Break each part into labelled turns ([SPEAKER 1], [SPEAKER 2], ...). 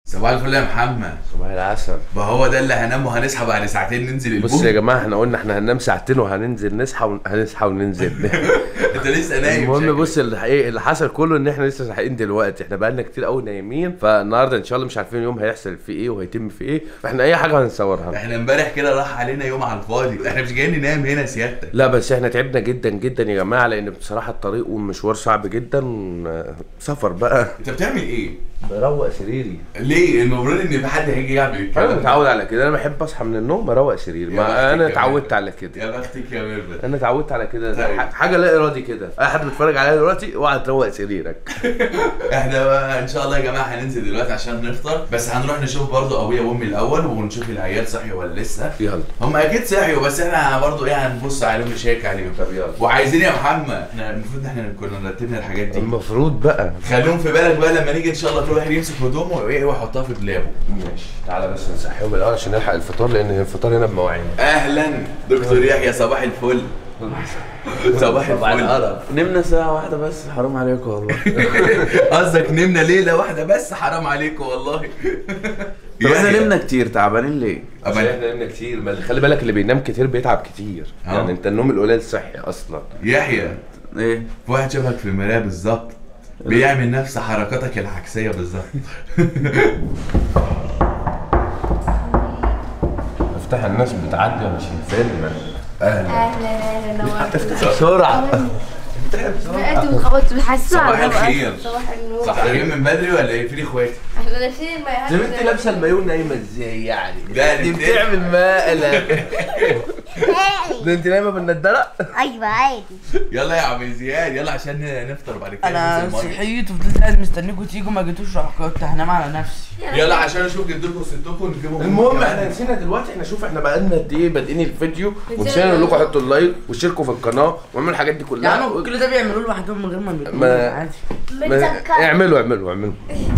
[SPEAKER 1] صباح الفل يا محمد
[SPEAKER 2] صباح العسل
[SPEAKER 1] ما هو ده اللي هنام وهنصحى بعد ساعتين ننزل
[SPEAKER 2] بص
[SPEAKER 1] البوم
[SPEAKER 2] يا جماعه احنا قلنا احنا هننام ساعتين وهننزل نصحى ون... هنصحى وننزل
[SPEAKER 1] انت لسه نايم
[SPEAKER 2] المهم
[SPEAKER 1] شكلك.
[SPEAKER 2] بص الحقيقة اللي حصل كله ان احنا لسه صاحيين دلوقتي احنا بقالنا كتير قوي نايمين فالنهارده ان شاء الله مش عارفين اليوم هيحصل فيه ايه وهيتم فيه ايه فاحنا اي حاجه هنصورها
[SPEAKER 1] احنا امبارح كده راح علينا يوم على الفاضي احنا مش جايين ننام هنا سيادتك
[SPEAKER 2] لا بس احنا تعبنا جدا جدا يا جماعه لان بصراحه الطريق والمشوار صعب جدا سفر بقى
[SPEAKER 1] انت بتعمل ايه؟
[SPEAKER 2] بروق سريري
[SPEAKER 1] ليه؟ المفروض ان في حد هيجي يعمل
[SPEAKER 2] انا
[SPEAKER 1] الكلام ده.
[SPEAKER 2] متعود على كده انا بحب اصحى من النوم اروق سريري
[SPEAKER 1] يا بختك
[SPEAKER 2] ما انا
[SPEAKER 1] يا
[SPEAKER 2] اتعودت
[SPEAKER 1] ميرفت.
[SPEAKER 2] على كده
[SPEAKER 1] يا بختك يا ميرفت
[SPEAKER 2] انا اتعودت على كده
[SPEAKER 1] طيب.
[SPEAKER 2] ح- حاجه لا ارادي كده اي حد بيتفرج عليا دلوقتي اوعى تروق سريرك
[SPEAKER 1] احنا بقى ان شاء الله يا جماعه هننزل دلوقتي عشان نفطر بس هنروح نشوف برضو ابويا وامي الاول ونشوف العيال صحيوا ولا لسه
[SPEAKER 2] يلا
[SPEAKER 1] هم اكيد صحيوا بس احنا برضو ايه هنبص عليهم نشيك عليهم
[SPEAKER 2] طب يلا
[SPEAKER 1] وعايزين يا محمد احنا المفروض ان احنا كنا رتبنا الحاجات دي
[SPEAKER 2] المفروض بقى
[SPEAKER 1] خليهم في بالك بقى لما نيجي ان شاء الله كل واحد يمسك هدومه وايه ويحطها في دولابه
[SPEAKER 2] ماشي تعالى بس نصحيهم الاول عشان نلحق الفطار لان الفطار هنا بمواعيد
[SPEAKER 1] اهلا دكتور يحيى صباح الفل صباح الفل
[SPEAKER 3] نمنا ساعة واحدة بس حرام عليكم والله
[SPEAKER 1] قصدك نمنا ليله واحده بس حرام عليكم والله
[SPEAKER 3] طب احنا
[SPEAKER 1] يحيى.
[SPEAKER 3] نمنا كتير تعبانين ليه؟
[SPEAKER 2] عشان احنا نمنا كتير ما خلي بالك اللي بينام كتير بيتعب كتير
[SPEAKER 1] اه.
[SPEAKER 2] يعني انت النوم القليل صحي اصلا
[SPEAKER 1] يحيى
[SPEAKER 3] ايه؟
[SPEAKER 1] في واحد شافك في المرايه بالظبط بيعمل نفس حركاتك العكسيه بالظبط
[SPEAKER 2] افتح الناس بتعدي ولا شيء فيلم
[SPEAKER 1] اهلا
[SPEAKER 4] اهلا اهلا نورت
[SPEAKER 2] بسرعه
[SPEAKER 4] انتوا بتخبطوا بتحسوا
[SPEAKER 1] صباح
[SPEAKER 4] على الوقت.
[SPEAKER 1] الخير.
[SPEAKER 4] صباح النور
[SPEAKER 1] صحيين من بدري ولا ايه في اخواتي
[SPEAKER 4] احنا لابسين المايوهات
[SPEAKER 2] زي ما انت لابسه المايو نايمه ازاي يعني
[SPEAKER 1] ده
[SPEAKER 2] دي
[SPEAKER 1] انت-
[SPEAKER 2] بتعمل مقلب ده انت نايمه بالندره
[SPEAKER 5] ايوه عادي
[SPEAKER 1] يلا يا عم زياد يلا عشان نفطر بعد كده
[SPEAKER 6] انا
[SPEAKER 1] ننزل المية.
[SPEAKER 6] صحيت وفضلت قاعد مستنيكوا تيجوا ما جيتوش راح كنت هنام على نفسي
[SPEAKER 1] يلا عشان اشوف جدكم وستكم ونجيبهم
[SPEAKER 2] المهم احنا نسينا دلوقتي احنا شوف احنا بقالنا قد ايه بادئين الفيديو ونسينا نقول لكم حطوا اللايك واشتركوا في القناه واعملوا الحاجات دي كلها
[SPEAKER 6] يعني كل ده بيعملوه لوحدهم من غير ما
[SPEAKER 2] ما-
[SPEAKER 6] بيقولوا عادي
[SPEAKER 2] ما- اعملوا اعملوا اعملوا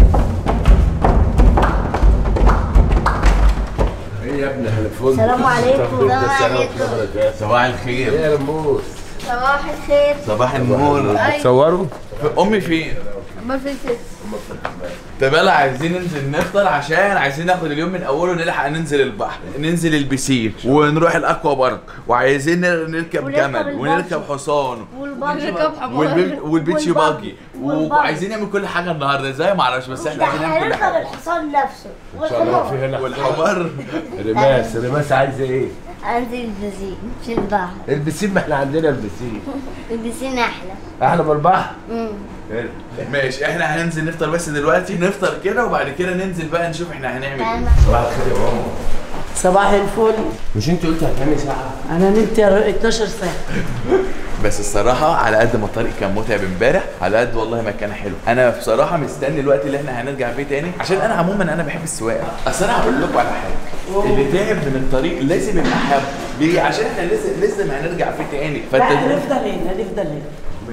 [SPEAKER 2] ايه يا ابني احنا فوق
[SPEAKER 5] السلام عليكم. السلام عليكم.
[SPEAKER 1] صباح الخير
[SPEAKER 2] يا لمبوس
[SPEAKER 5] صباح الخير
[SPEAKER 1] صباح النور
[SPEAKER 2] تصوروا
[SPEAKER 1] امي فين
[SPEAKER 4] امال فين ست
[SPEAKER 1] طب يلا عايزين ننزل نفطر عشان عايزين ناخد اليوم من اوله نلحق ننزل البحر ننزل البسين ونروح الاكوا بارك وعايزين نر- نركب
[SPEAKER 5] ونركب
[SPEAKER 1] جمل
[SPEAKER 5] البارك.
[SPEAKER 1] ونركب حصان
[SPEAKER 5] والباجي
[SPEAKER 4] نركب حمار
[SPEAKER 1] والبي- والبيتش
[SPEAKER 5] والباجي.
[SPEAKER 1] باجي
[SPEAKER 5] والباجي.
[SPEAKER 1] وعايزين نعمل كل حاجه النهارده ازاي ما اعرفش بس احنا عايزين نعمل كل
[SPEAKER 5] هنركب
[SPEAKER 1] حاجه
[SPEAKER 5] الحصان نفسه
[SPEAKER 2] ان شاء الله في
[SPEAKER 5] والحمار
[SPEAKER 2] هنا
[SPEAKER 1] والحمار
[SPEAKER 2] رماس رماس عايزه ايه؟
[SPEAKER 5] انزل البسين في البحر
[SPEAKER 2] البسين ما احنا عندنا البسين
[SPEAKER 5] البسين احلى
[SPEAKER 2] احنا من البحر
[SPEAKER 5] مم.
[SPEAKER 1] ماشي احنا هننزل نفطر بس دلوقتي نفطر كده وبعد كده ننزل بقى نشوف احنا هنعمل ايه
[SPEAKER 2] صباح الخير يا ماما
[SPEAKER 6] صباح الفل
[SPEAKER 2] مش انت قلت هتنامي ساعه؟
[SPEAKER 6] انا نمت يا 12 ساعة
[SPEAKER 1] بس الصراحة على قد ما الطريق كان متعب امبارح على قد والله ما كان حلو انا بصراحة مستني الوقت اللي احنا هنرجع فيه تاني عشان انا عموما انا بحب السواقة اصل انا هقول لكم على حاجة اللي تعب من الطريق لازم يبقى حب ليه عشان احنا لازم لازم هنرجع فيه تاني فانت
[SPEAKER 6] هنفضل هنا هنفضل هنا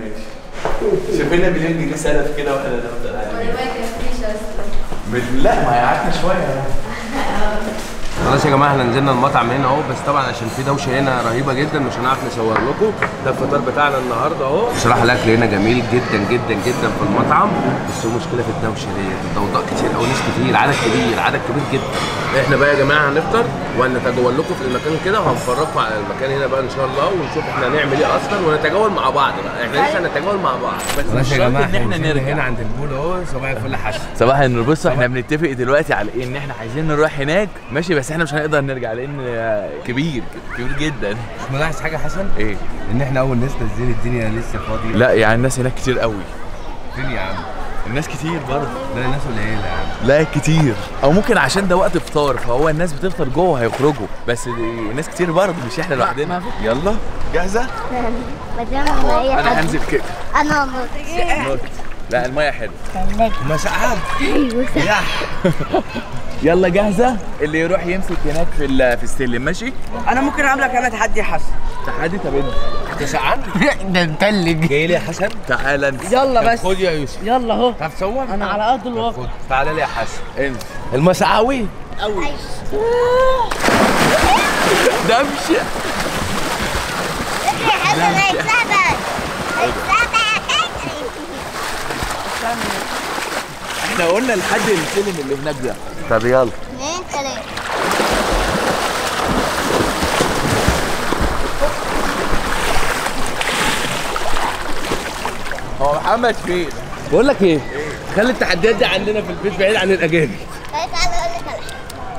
[SPEAKER 1] ماشي شوفنا مليون جنيه سلف كده واحنا نفضل قاعدين.
[SPEAKER 4] ما يكفيش اصلا
[SPEAKER 1] من- لا ما قعدنا شوية
[SPEAKER 2] خلاص يا جماعه احنا نزلنا المطعم هنا اهو بس طبعا عشان في دوشه هنا رهيبه جدا مش هنعرف نصور لكم ده الفطار بتاعنا النهارده اهو بصراحه الاكل هنا جميل جدا جدا جدا في المطعم بس هو مشكله في الدوشه ديت الضوضاء كتير او ناس كتير عدد كبير عدد كبير جدا احنا بقى يا جماعه هنفطر وهنتجول لكم في المكان كده وهنفرجكم على المكان هنا بقى ان شاء الله ونشوف احنا هنعمل ايه اصلا ونتجول مع بعض بقى احنا لسه هنتجول مع بعض بس
[SPEAKER 1] مش شرط ان احنا نرجع
[SPEAKER 2] هنا عند البول اهو صباح الفل حسن
[SPEAKER 1] صباح النور بصوا احنا بنتفق دلوقتي على ايه ان احنا عايزين نروح هناك ماشي بس احنا مش هنقدر نرجع لان كبير كبير جدا
[SPEAKER 2] مش ملاحظ حاجه حسن
[SPEAKER 1] ايه
[SPEAKER 2] ان احنا اول ناس نازلين الدنيا لسه فاضيه
[SPEAKER 1] لا يعني الناس هناك كتير قوي
[SPEAKER 2] فين يا عم
[SPEAKER 1] الناس كتير برضه
[SPEAKER 2] لا الناس قليله يا عم
[SPEAKER 1] لا كتير او ممكن عشان ده وقت فطار فهو الناس بتفطر جوه هيخرجوا بس دي الناس كتير برضه مش احنا لوحدنا يلا جاهزه
[SPEAKER 5] ما دام اي
[SPEAKER 1] انا
[SPEAKER 5] حد
[SPEAKER 1] هنزل كده
[SPEAKER 5] انا نط
[SPEAKER 1] نط. لا الميه حلوه
[SPEAKER 5] خليك
[SPEAKER 2] ما سقعت
[SPEAKER 5] ايوه صح.
[SPEAKER 1] يلا جاهزه اللي يروح يمسك هناك في ال- في السلم ماشي
[SPEAKER 6] انا ممكن اقابلك انا تحدي حسن
[SPEAKER 1] تحدي طب انت
[SPEAKER 2] انت سقعان
[SPEAKER 6] ده متلج
[SPEAKER 2] جاي لي يا حسن
[SPEAKER 1] تعال انت
[SPEAKER 6] يلا بس
[SPEAKER 2] خد يا يوسف
[SPEAKER 6] يلا اهو
[SPEAKER 2] تعرف تصور
[SPEAKER 6] انا على ارض الواقع
[SPEAKER 2] خد تعالى لي يا حسن
[SPEAKER 1] انت
[SPEAKER 2] المسعاوي
[SPEAKER 1] دمشه
[SPEAKER 5] يا حسن هيكسبك هيكسبك
[SPEAKER 1] احنا قلنا لحد الفيلم اللي هناك ده
[SPEAKER 3] طب يلا
[SPEAKER 5] اثنين ثلاثة
[SPEAKER 1] هو محمد فين؟
[SPEAKER 2] بقول لك ايه خلي التحديات دي عندنا في البيت بعيد عن الاجانب
[SPEAKER 5] طيب تعالى اقول لك على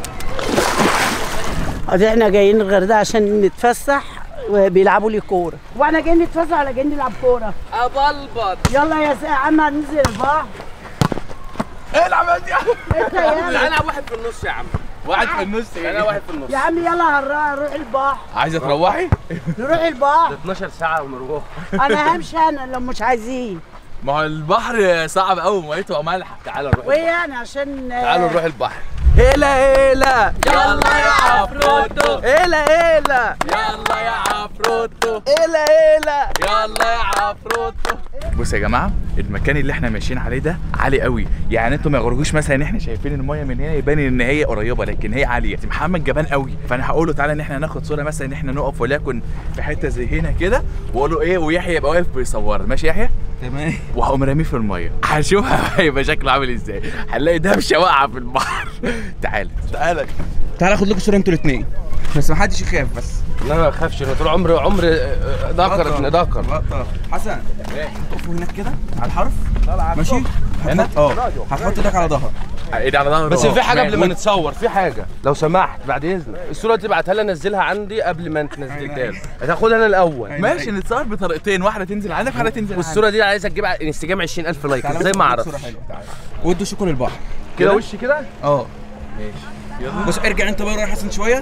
[SPEAKER 5] حاجة
[SPEAKER 7] ادي احنا جايين الغردقه عشان نتفسح وبيلعبوا لي كوره واحنا جايين نتفسح ولا جايين نلعب كوره
[SPEAKER 2] ابلبط
[SPEAKER 7] يلا يا سا- يا عم هننزل البحر
[SPEAKER 1] ايه العمل دي؟
[SPEAKER 7] انت يلا
[SPEAKER 2] انا واحد في النص يا عم
[SPEAKER 1] واحد في النص
[SPEAKER 2] انا واحد في النص
[SPEAKER 7] يا عم يلا هنروح نروح البحر
[SPEAKER 1] عايزه تروحي؟
[SPEAKER 7] نروح البحر
[SPEAKER 2] 12 ساعه ونروح
[SPEAKER 7] انا همشي انا لو مش عايزين
[SPEAKER 1] ما هو البحر صعب قوي ميته مالحه
[SPEAKER 2] تعالى نروح
[SPEAKER 7] وايه يعني عشان
[SPEAKER 2] تعالوا نروح البحر
[SPEAKER 3] هيلا هيلا
[SPEAKER 1] يلا يا عفروتو
[SPEAKER 3] هيلا هيلا
[SPEAKER 1] يلا يا عفروتو
[SPEAKER 3] هيلا هيلا
[SPEAKER 1] يلا يا عفروتو بصوا يا جماعه المكان اللي احنا ماشيين عليه ده عالي قوي يعني انتوا ما يغرقوش مثلا ان احنا شايفين المايه من هنا يبان ان هي قريبه لكن هي عاليه محمد جبان قوي فانا هقول له تعالى ان احنا هناخد صوره مثلا ان احنا نقف وليكن في حته زي هنا كده واقول له ايه ويحيى يبقى واقف بيصورنا ماشي يا يحيى
[SPEAKER 3] تمام
[SPEAKER 1] وهقوم راميه في الميه هنشوف هيبقى شكله عامل ازاي هنلاقي دبشه واقعه في البحر تعالى تعالى
[SPEAKER 3] تعالى اخد لكم صوره انتوا الاثنين بس ما حدش يخاف بس
[SPEAKER 2] لا ما اخافش انا طول عمري عمري آه، ذكر ابن ذكر
[SPEAKER 3] حسن تقفوا هناك كده على الحرف ماشي
[SPEAKER 1] هنا؟
[SPEAKER 3] هتحط- اه هتحط ايدك على ظهرك
[SPEAKER 1] ايدي على ظهره
[SPEAKER 2] بس في حاجه قبل ما
[SPEAKER 1] وانت-
[SPEAKER 2] نتصور في حاجه لو سمحت بعد اذنك الصوره دي ابعتها لي انزلها عندي قبل ما انت نزلتها لي هتاخدها انا الاول
[SPEAKER 1] ماشي نتصور بطريقتين واحده تنزل عندك واحده تنزل عندك.
[SPEAKER 2] والصوره دي عايزك تجيب على انستجرام 20000 لايك ازاي ما اعرف
[SPEAKER 3] صوره حلوه تعالى ودوا شكر البحر
[SPEAKER 2] كده وش كده
[SPEAKER 3] اه بص ارجع انت بقى يا حسن شويه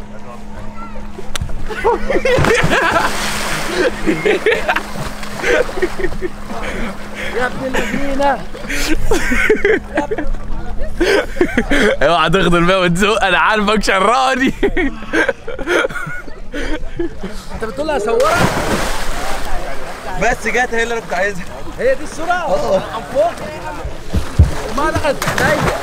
[SPEAKER 1] اوعى تاخد بقى وتزق انا عارفك شراني
[SPEAKER 2] انت بتقول لي هصورك
[SPEAKER 3] بس جت هي اللي انا كنت عايزها
[SPEAKER 2] هي دي الصوره اه عن فوق ما دخلت في عينيا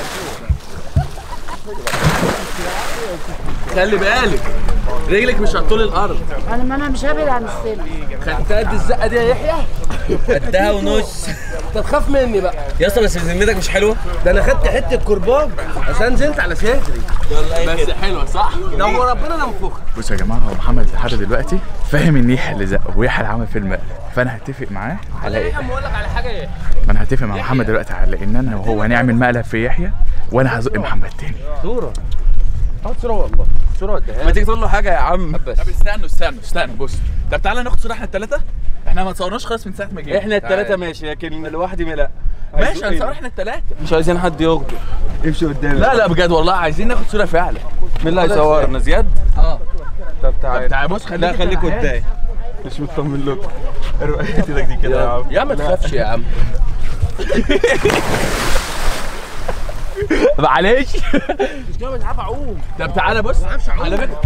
[SPEAKER 1] خلي بالك رجلك مش هتطول الارض
[SPEAKER 7] انا ما انا مش هبعد عن السن
[SPEAKER 2] خدت قد الزقه دي يا يحيى
[SPEAKER 3] قدها ونص
[SPEAKER 2] انت تخاف مني بقى
[SPEAKER 3] يا اسطى بس ذمتك مش حلوه
[SPEAKER 2] ده انا خدت حته كرباج عشان نزلت على صدري
[SPEAKER 1] بس حلوه صح
[SPEAKER 2] لو ربنا ننفخ
[SPEAKER 1] بصوا يا جماعه هو محمد لحد دلوقتي فاهم ان يحيى اللي زقه ويحيى اللي عمل فيلم مقلب فانا هتفق معاه على ايه
[SPEAKER 2] انا اقول لك على حاجه ايه
[SPEAKER 1] ما انا هتفق مع محمد دلوقتي على ان انا وهو هنعمل مقلب في يحيى وانا هزق محمد تاني
[SPEAKER 2] صوره هات صوره والله صوره اديها
[SPEAKER 3] ما تيجي تقول له حاجه يا عم
[SPEAKER 2] بس
[SPEAKER 1] طب استنوا استنوا استنوا بص طب تعالى ناخد صوره احنا الثلاثه احنا ما تصورناش خالص من ساعه ما جينا
[SPEAKER 3] احنا الثلاثه ماشي لكن لوحدي ما لا
[SPEAKER 1] ماشي هنصور احنا الثلاثه
[SPEAKER 3] مش عايزين حد يغدر امشي قدامي
[SPEAKER 1] لا لا بجد والله عايزين ناخد صوره فعلا
[SPEAKER 3] مين اللي هيصورنا زياد؟
[SPEAKER 1] اه
[SPEAKER 3] طب تعالى
[SPEAKER 1] تعالى بص خليك
[SPEAKER 3] لا خليك قدامي مش مطمن لكم ارفع ايدك دي كده يا عم
[SPEAKER 2] يا ما تخافش يا عم
[SPEAKER 1] معلش
[SPEAKER 2] مش كده مش عارف اعوم
[SPEAKER 1] طب تعالى بص على فكره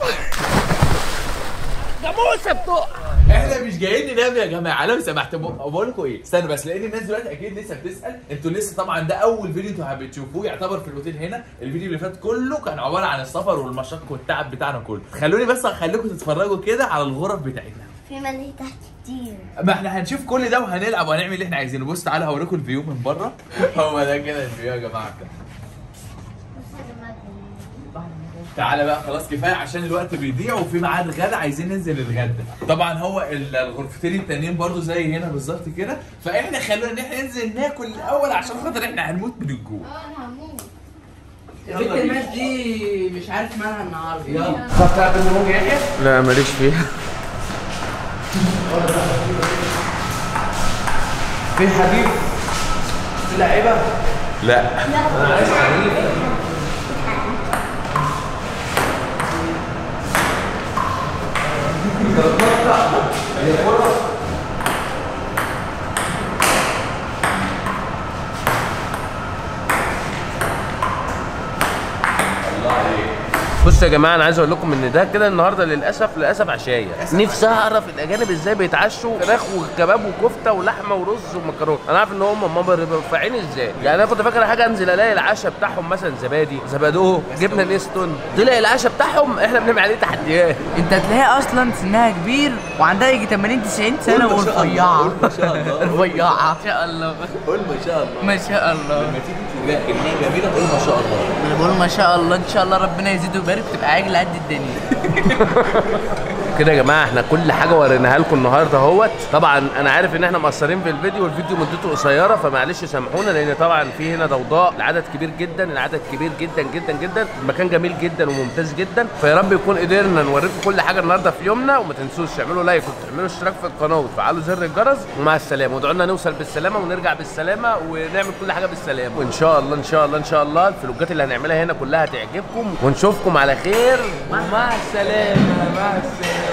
[SPEAKER 2] جاموسه بتقع
[SPEAKER 1] احنا مش جايين ننام يا جماعه لو سمحتوا بقول لكم ايه استنى بس لان الناس دلوقتي اكيد لسه بتسال انتوا لسه طبعا ده اول فيديو انتوا بتشوفوه يعتبر في الاوتيل هنا الفيديو اللي فات كله كان عباره عن السفر والمشق والتعب بتاعنا كله خلوني بس اخليكم تتفرجوا كده على الغرف بتاعتنا
[SPEAKER 5] في ملاهي تحت كتير
[SPEAKER 1] ما احنا هنشوف كل ده وهنلعب وهنعمل اللي احنا عايزينه بص تعالى هوريكم الفيو من بره هو ده كده الفيو يا جماعه كده تعالى بقى خلاص كفايه عشان الوقت بيضيع وفي ميعاد غدا عايزين ننزل الغدا طبعا هو ال- الغرفتين التانيين برضو زي هنا بالظبط كده فاحنا خلونا ان احنا ننزل ناكل الاول عشان خاطر احنا هنموت من الجوع
[SPEAKER 6] بنت الناس دي مش عارف مالها النهارده يلا
[SPEAKER 3] لا ماليش فيها
[SPEAKER 6] في حبيب في لعيبه
[SPEAKER 1] لا
[SPEAKER 2] بصوا يا جماعه انا عايز اقول لكم ان ده كده النهارده للاسف للاسف عشايه نفسي اعرف الاجانب ازاي بيتعشوا فراخ وكباب وكفته ولحمه ورز ومكرونه انا عارف ان هم هم رفاعين ازاي يعني انا كنت فاكر حاجه انزل الاقي العشاء بتاعهم مثلا زبادي زبادو جبنه نيستون طلع العشاء بتاعهم احنا بنعمل عليه تحديات
[SPEAKER 6] انت هتلاقيها اصلا سنها كبير وعندها يجي 80 90 سنه
[SPEAKER 1] قول ما شاء الله،
[SPEAKER 6] ورفيعه
[SPEAKER 1] قول ما شاء الله.
[SPEAKER 6] رفيعه ما شاء الله
[SPEAKER 1] قول ما شاء الله
[SPEAKER 6] ما شاء الله
[SPEAKER 1] لما تيجي تلاقي كلمه جميله قول ما شاء الله
[SPEAKER 6] انا بقول ما شاء الله ان شاء الله ربنا يزيد ويبارك تبقى عجل قد الدنيا
[SPEAKER 2] كده يا جماعه احنا كل حاجه وريناها لكم النهارده اهوت طبعا انا عارف ان احنا مقصرين في الفيديو والفيديو مدته قصيره فمعلش سامحونا لان طبعا في هنا ضوضاء العدد كبير جدا العدد كبير جدا جدا جدا المكان جميل جدا وممتاز جدا فيا رب يكون قدرنا نوريكم كل حاجه النهارده في يومنا وما تنسوش تعملوا لايك وتعملوا اشتراك في القناه وتفعلوا زر الجرس ومع السلامه وادعوا لنا نوصل بالسلامه ونرجع بالسلامه ونعمل كل حاجه بالسلامه وان شاء الله ان شاء الله ان شاء الله الفلوجات اللي هنعملها هنا كلها هتعجبكم ونشوفكم على خير ومع السلامه مع السلامه